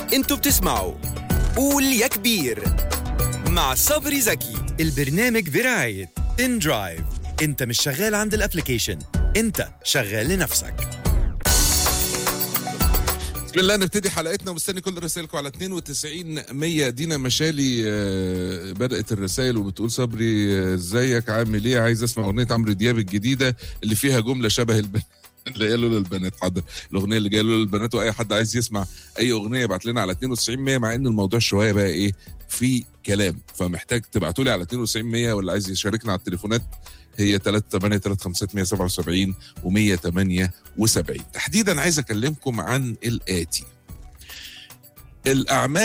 انتوا بتسمعوا قول يا كبير مع صبري زكي البرنامج برعاية ان درايف انت مش شغال عند الابليكيشن انت شغال لنفسك بسم الله نبتدي حلقتنا ومستني كل رسائلكم على 92 100 دينا مشالي آه، بدات الرسائل وبتقول صبري آه، ازيك عامل ايه عايز اسمع اغنيه عمرو دياب الجديده اللي فيها جمله شبه البنات اللي هي لولا البنات حاضر الاغنيه اللي جايه لولا البنات واي حد عايز يسمع اي اغنيه يبعت لنا على 92 100 مع ان الموضوع شويه بقى ايه في كلام فمحتاج تبعتوا لي على 92 100 واللي عايز يشاركنا على التليفونات هي 3 3 5 177 و178 تحديدا عايز اكلمكم عن الاتي الاعمال